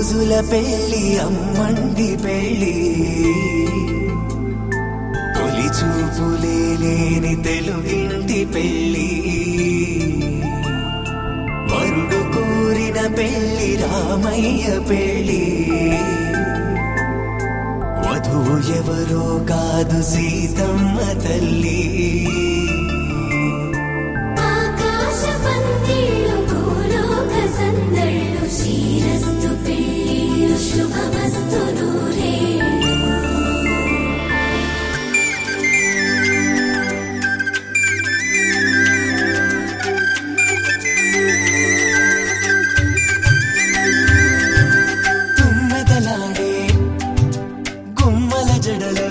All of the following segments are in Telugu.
రోజుల పెళ్లి అమ్మండి పెళ్లి తొలి చూపులే లేని తెలుగింటి పెళ్లి వరుడు కోరిన పెళ్లి రామయ్య పెళ్లి వధువు ఎవరో కాదు సీతమ్మ తల్లి ఆకాశ పందిళ్ళు భూలోక సందళ్ళు శ్రీరస్తు పెళ్ళిళ్ళు శుభమస్తు నూరేళ్ళు తుమ్మెదలాడే గుమ్మల జడలు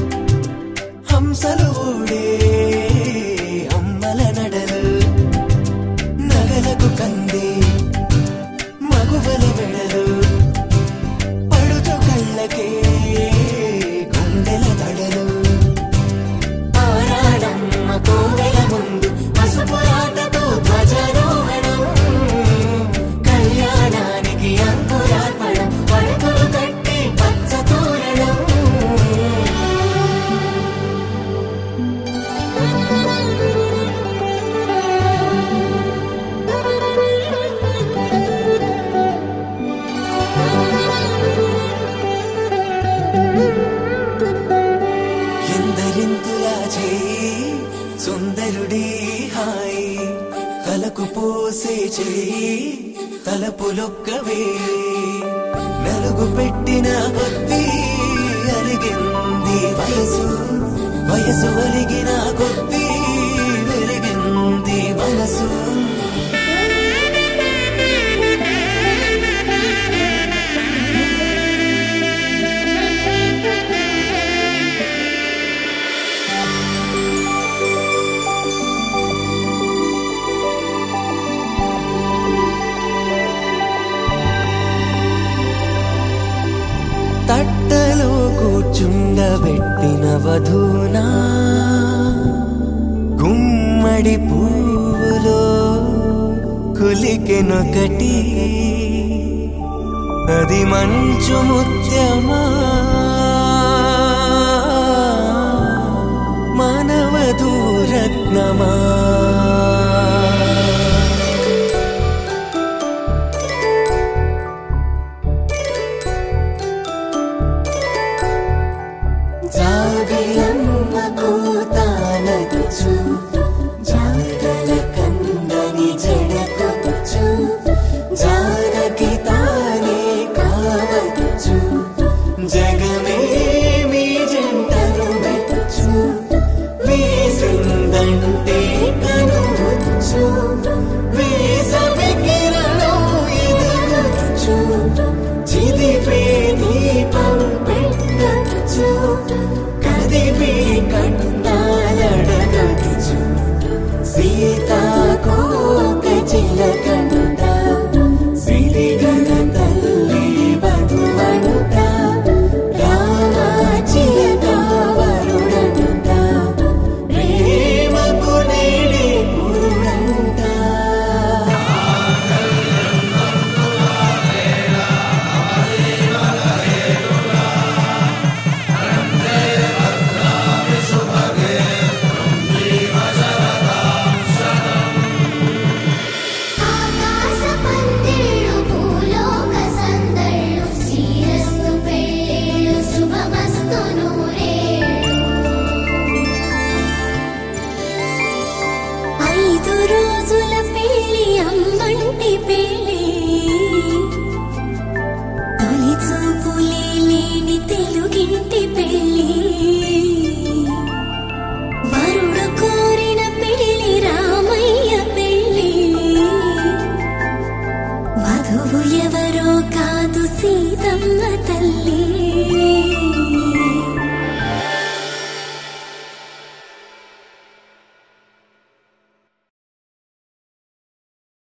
హంసలు ఊడే అమ్మల నడలు నగలకు కంది మగువల వెడలు పడుచు కళ్ళకే గుండెల తడలు ఆరాడమ్మ కోవెల ముందు పసుపు రాతతో ధ్వజారోహణం కళ్యాణానికి అంకురార్పణం పడకలు కట్టి పచ్చ తోరణం ఎందరింతులా చేయి సుందరుడి హాయి తలకు పోసే చేయి తలపులొక్కవే నలుగు పెట్టిన కొద్దీ అరిగింది వయసు వయసు ఒలిగిన కొద్దీ వెలిగింది మనసు తట్టలో కూర్చుండబెట్టిన వధూనా గుమ్మడి పువ్వులో కులికెనొకటి అది మంచు ముత్యమా మానవధూరత్నమా జాబిలమ్మ కూతానదుచు జాడల కందని జడకొచ్చు జానకి తానే కావదుచు జగమే మీ జంటను వెతుచు వేసిందంటే కనువచ్చు వేసవి కిరణం ఎదుగుచు చిదిపే దీపం పెట్టచ్చు కదిపే కన్నాలడగచ్చు సీతాకోక చిలకనుట సిరిగన తల్లి వధువనుట రామ చిలక వరుడనుట ప్రేమకు నేడే పురుడంట ఆకాశ పందిళ్ళు భూలోక సందళ్ళు శ్రీరస్తు పెళ్ళిళ్ళు శుభమస్తు నూరేళ్ళు ఐదు రోజుల పెళ్లి అమ్మంటి పెళ్లి తొలి చూపులే లేని తెలుగింటి పెళ్లి వరుడు కోరిన పెళ్లి రామయ్య పెళ్లి వధువు ఎవరో కాదు సీతమ్మ తల్లి